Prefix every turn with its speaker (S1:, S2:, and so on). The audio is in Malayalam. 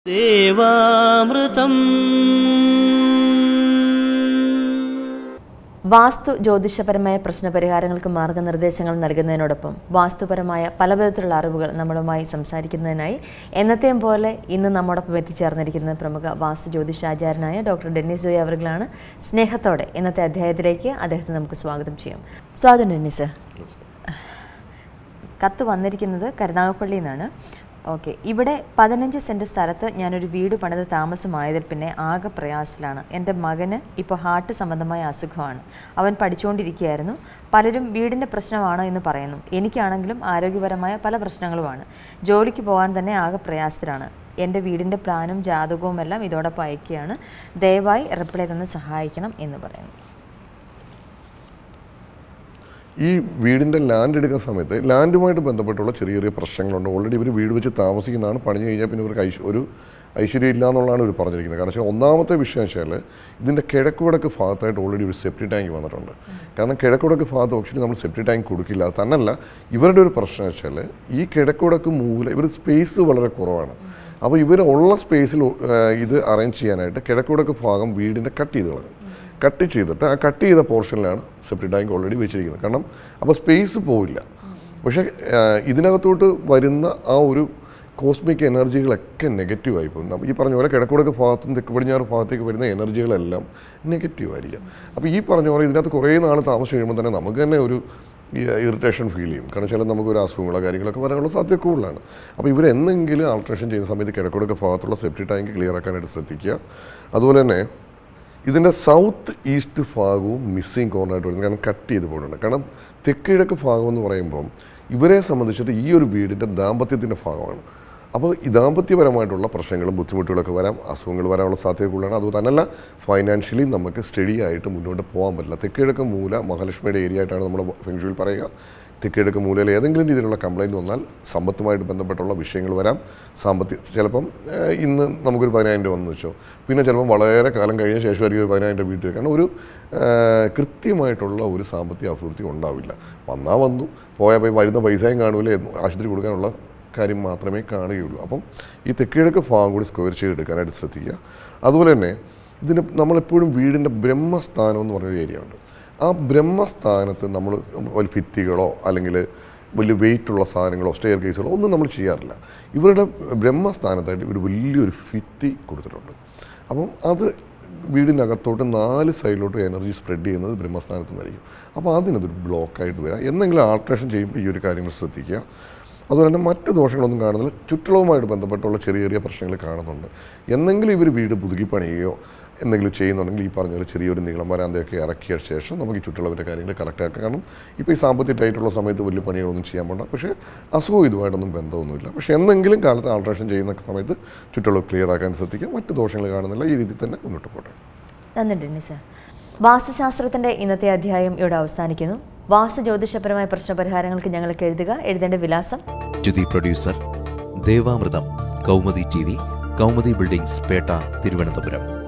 S1: ദേവാമൃതം
S2: വാസ്തു ജ്യോതിഷപരമായ പ്രശ്നപരിഹാരങ്ങൾക്ക് മാർഗനിർദ്ദേശങ്ങൾ നൽകുന്നതിനോടൊപ്പം വാസ്തുപരമായ പലവിധത്തിലുള്ള അറിവുകൾ നമ്മളുമായി സംസാരിക്കുന്നതിനായി എന്നത്തെയും പോലെ ഇന്ന് നമ്മോടൊപ്പം എത്തിച്ചേർന്നിരിക്കുന്ന പ്രമുഖ വാസ്തു ജ്യോതിഷാചാര്യനായ ഡോക്ടർ ഡെന്നിസ് ജോയി അവറുകളാണ് സ്നേഹത്തോടെ ഇന്നത്തെ അധ്യായത്തിലേക്ക് അദ്ദേഹത്തെ നമുക്ക് സ്വാഗതം ചെയ്യാം സ്വാഗതം ഡെന്നിസ് കത്ത് വന്നിരിക്കുന്നത് കരുനാഗപ്പള്ളിയിൽ നിന്നാണ് ഓക്കെ ഇവിടെ പതിനഞ്ച് സെൻറ്റ് സ്ഥലത്ത് ഞാനൊരു വീട് പണിത് താമസമായതിൽ പിന്നെ ആകെ പ്രയാസത്തിലാണ് എൻ്റെ മകന് ഇപ്പോൾ ഹാർട്ട് സംബന്ധമായ അസുഖമാണ് അവൻ പഠിച്ചുകൊണ്ടിരിക്കുകയായിരുന്നു പലരും വീടിൻ്റെ പ്രശ്നമാണോ എന്ന് പറയുന്നു എനിക്കാണെങ്കിലും ആരോഗ്യപരമായ പല പ്രശ്നങ്ങളുമാണ് ജോലിക്ക് പോകാൻ തന്നെ ആകെ പ്രയാസത്തിലാണ് എൻ്റെ വീടിൻ്റെ പ്ലാനും ജാതകവും എല്ലാം ഇതോടൊപ്പം അയക്കുകയാണ് ദയവായി റിപ്ലൈ തന്ന് സഹായിക്കണം എന്ന് പറയുന്നു
S3: ഈ വീടിൻ്റെ ലാൻഡ് എടുക്കുന്ന സമയത്ത് ലാൻഡുമായിട്ട് ബന്ധപ്പെട്ടുള്ള ചെറിയ ചെറിയ പ്രശ്നങ്ങളുണ്ട് ഓൾറെഡി ഇവർ വീട് വെച്ച് താമസിക്കുന്നതാണ് പണിഞ്ഞു കഴിഞ്ഞാൽ പിന്നെ ഇവർക്ക് ഐശ്വ ഒരു ഐശ്വര്യം ഇല്ല എന്നുള്ളതാണ് ഇവർ പറഞ്ഞിരിക്കുന്നത് കാരണം വെച്ചാൽ ഒന്നാമത്തെ വിഷയം വെച്ചാൽ ഇതിൻ്റെ കിഴക്ക് വടക്ക് ഭാഗത്തായിട്ട് ഓൾറെഡി ഒരു സെപ്റ്റി ടാങ്ക് വന്നിട്ടുണ്ട് കാരണം കിഴക്ക് വടക്ക് ഭാഗത്ത് ഓക്സിജൻ നമ്മൾ സെപ്റ്റി ടാങ്ക് കൊടുക്കില്ല അത് തന്നല്ല ഇവരുടെ ഒരു പ്രശ്നം വെച്ചാൽ ഈ കിഴക്ക് വടക്ക് മൂല ഇവർ സ്പേസ് വളരെ കുറവാണ് അപ്പോൾ ഇവർ ഉള്ള സ്പേസിൽ ഇത് അറേഞ്ച് ചെയ്യാനായിട്ട് കിഴക്ക് വടക്ക് ഭാഗം വീടിൻ്റെ കട്ട് ചെയ്ത് കളഞ്ഞു കട്ട് ചെയ്തിട്ട് ആ കട്ട് ചെയ്ത പോർഷനിലാണ് സെപ്റ്റി ടാങ്ക് ഓൾറെഡി വെച്ചിരിക്കുന്നത് കാരണം അപ്പോൾ സ്പേസ് പോവില്ല പക്ഷേ ആ, ഇതിനകത്തോട്ട് വരുന്ന ആ ഒരു കോസ്മിക് എനർജികളൊക്കെ നെഗറ്റീവായി പോകും നമ്മ- ഈ പറഞ്ഞ പോലെ കിഴക്കുടക്ക് ഭാഗത്തും തെക്ക് പടിഞ്ഞാറ് ഭാഗത്തേക്ക് വരുന്ന എനർജികളെല്ലാം നെഗറ്റീവ് ആയിരിക്കും അപ്പോൾ ഈ പറഞ്ഞ പോലെ ഇതിനകത്ത് കുറേ നാൾ താമസം കഴിയുമ്പോൾ തന്നെ നമുക്ക് തന്നെ ഒരു ഇറിറ്റേഷൻ ഫീൽ ചെയ്യും കാരണം ചില നമുക്കൊരു അസുഖങ്ങളോ കാര്യങ്ങളൊക്കെ വരാനുള്ള സാധ്യത കൂടുതലാണ് അപ്പോൾ ഇവരെന്തെങ്കിലും ആൾട്രേഷൻ ചെയ്യുന്ന സമയത്ത് കിഴക്കുടക്ക് ഭാഗത്തുള്ള സെപ്റ്റി ടാങ്ക് ക്ലിയർ ആക്കാനായിട്ട് ശ്രദ്ധിക്കുക അതുപോലെ തന്നെ ഇതിൻ്റെ സൗത്ത് ഈസ്റ്റ് ഭാഗവും മിസ്സിങ് കോർണറായിട്ട് വരുന്നത് കാരണം കട്ട് ചെയ്ത് പോയിട്ടുണ്ട് കാരണം തെക്ക് കിഴക്ക് ഭാഗം എന്ന് പറയുമ്പം ഇവരെ സംബന്ധിച്ചിട്ട് ഈ ഒരു വീടിൻ്റെ ദാമ്പത്യത്തിൻ്റെ ഭാഗമാണ് അപ്പോൾ ഈ ദാമ്പത്യപരമായിട്ടുള്ള പ്രശ്നങ്ങളും ബുദ്ധിമുട്ടുകളൊക്കെ വരാം അസുഖങ്ങൾ വരാനുള്ള സാധ്യത കൂടുതലാണ് അതുപോലെ തന്നെയല്ല ഫൈനാൻഷ്യലി നമുക്ക് സ്റ്റഡി ആയിട്ട് മുന്നോട്ട് പോകാൻ പറ്റില്ല തെക്ക് കിഴക്ക് മൂല മഹാലക്ഷ്മിയുടെ ഏരിയ ആയിട്ടാണ് നമ്മൾ ഫെങ്ഷുവിൽ പറയുക തെക്കിഴക്ക് മൂലയിൽ ഏതെങ്കിലും രീതിയിലുള്ള കംപ്ലൈൻറ്റ് വന്നാൽ സമ്പത്തുമായിട്ട് ബന്ധപ്പെട്ടുള്ള വിഷയങ്ങൾ വരാം സാമ്പത്തിക ചിലപ്പം ഏഹ്, ഇന്ന് നമുക്കൊരു പതിനായിരം രൂപ വന്നു വെച്ചോ പിന്നെ ചിലപ്പം വളരെ കാലം കഴിഞ്ഞ ശേഷമായിരിക്കും ഒരു പതിനായിരം രൂപ വീട്ടിൽ കാരണം ഒരു ഏഹ്, കൃത്യമായിട്ടുള്ള ഒരു സാമ്പത്തിക അഭിവൃദ്ധി ഉണ്ടാവില്ല വന്നാൽ വന്നു പോയാൽ പോയി വരുന്ന പൈസയും കാണൂല എന്ന് ആശുപത്രി കൊടുക്കാനുള്ള കാര്യം മാത്രമേ കാണുകയുള്ളൂ അപ്പം ഈ തെക്കിഴക്ക് ഭാഗം കൂടി സ്ക്വയർ ചെയ്തെടുക്കാനായിട്ട് ശ്രദ്ധിക്കുക അതുപോലെ തന്നെ ഇതിന് നമ്മളെപ്പോഴും വീടിൻ്റെ ബ്രഹ്മസ്ഥാനം എന്ന് പറഞ്ഞൊരു ഏരിയ ഉണ്ട് ആ ബ്രഹ്മസ്ഥാനത്ത് നമ്മൾ വലിയ ഭിത്തികളോ അല്ലെങ്കിൽ വലിയ വെയിറ്റുള്ള സാധനങ്ങളോ സ്റ്റെയർ കേസുകളോ ഒന്നും നമ്മൾ ചെയ്യാറില്ല ഇവരുടെ ബ്രഹ്മസ്ഥാനത്തായിട്ട് ഇവർ വലിയൊരു ഭിത്തി കൊടുത്തിട്ടുണ്ട് അപ്പം അത് വീടിനകത്തോട്ട് നാല് സൈഡിലോട്ട് എനർജി സ്പ്രെഡ് ചെയ്യുന്നത് ബ്രഹ്മസ്ഥാനത്ത് നിന്നായിരിക്കും അപ്പോൾ അതിനതൊരു ബ്ലോക്കായിട്ട് വരാം എന്തെങ്കിലും ആൾട്രേഷൻ ചെയ്യുമ്പോൾ ഈ ഒരു കാര്യങ്ങൾ ശ്രദ്ധിക്കുക അതുപോലെ തന്നെ മറ്റ് ദോഷങ്ങളൊന്നും കാണുന്നില്ല ചുറ്റളവുമായിട്ട് ബന്ധപ്പെട്ടുള്ള ചെറിയ ചെറിയ പ്രശ്നങ്ങൾ കാണുന്നുണ്ട് എന്നെങ്കിലും ഇവർ വീട് പുതുക്കി പണിയുകയോ എന്തെങ്കിലും ചെയ്യുന്നുണ്ടെങ്കിൽ ഈ പറഞ്ഞ പോലെ ചെറിയൊരു നീളം വരാന്തയൊക്കെ ഇറക്കിയ ശേഷം നമുക്ക് ഈ ചുറ്റുള്ളവരുടെ കാര്യങ്ങൾ കറക്റ്റ് ആക്കാം കാരണം ഇപ്പോൾ ഈ സാമ്പത്തിക ടൈറ്റുള്ള സമയത്ത് വലിയ പണികളൊന്നും ചെയ്യാൻ പോണ്ട പക്ഷേ അസുഖം ഇതുമായിട്ടൊന്നും ബന്ധമൊന്നുമില്ല പക്ഷേ എന്തെങ്കിലും കാലത്ത് ആൾട്രേഷൻ ചെയ്യുന്ന സമയത്ത് ചുറ്റുള്ളവർ ക്ലിയർ ആക്കാൻ ശ്രദ്ധിക്കുക മറ്റ് ദോഷങ്ങൾ കാണുന്നില്ല ഈ രീതിയിൽ തന്നെ മുന്നോട്ട് പോട്ടെ
S2: നന്ദി ഡെന്നിസ് വാസ്തുശാസ്ത്രത്തിന്റെ ഇന്നത്തെ അധ്യായം ഇവിടെ അവസാനിക്കുന്നു വാസ്തു ജ്യോതിഷപരമായ പ്രശ്നപരിഹാരങ്ങൾക്ക് ഞങ്ങൾക്ക് എഴുതുക എഴുതേണ്ട വിലാസം
S4: ജ്യുതി producer Devamritham Kaumudi T V Kaumudi buildings Pettah Thiruvananthapuram